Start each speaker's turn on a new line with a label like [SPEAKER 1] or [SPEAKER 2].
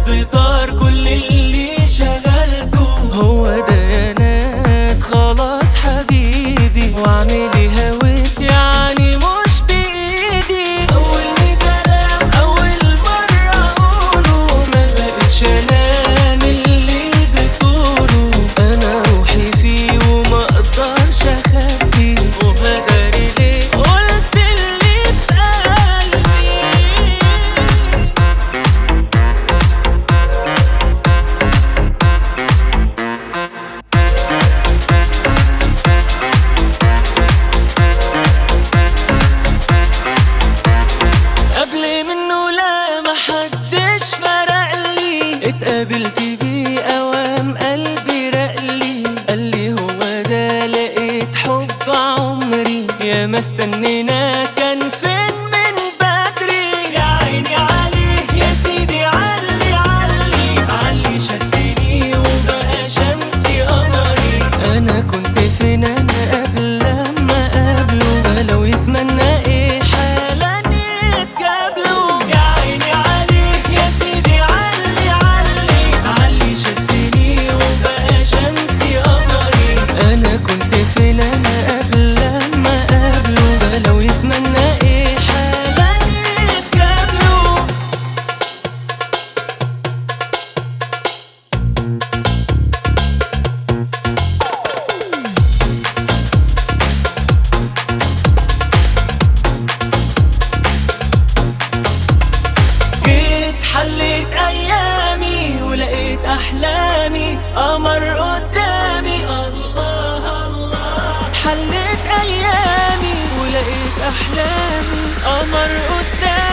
[SPEAKER 1] القلب طار كل اللي شغلته هو ده يا ناس خلاص حبيبي واعمل إيه هويت يعني مش بايدي اول كلام اول مرة اقوله ما بقتش انام اللي بتقوله انا روحي فيه وما اقدرش اخبي وهداري ليه قلت اللي في قلبي قبل منه لا محدش فرق لي اتقابلت بيه اوام قلبي رقلي قال لي هو ده لقيت حب عمري يا ما استنينا كان فين من بدري يا عيني عليه يا سيدي علي علي علي شدني وبقى شمسي قمري انا كنت فين انا قبل لما قابله لو يتمنى ايه حالا يتقابلوا يا عيني عليك يا سيدي علي علي علي شدني وبقى شمسي قمري انا كنت فين انا قبل لما قابله لو يتمنى ايه حالا يتقابلوا جيت حليت ايامي ولقيت احلامي قمر قدامي الله الله حليت ايامي ولقيت احلامي قمر قدامي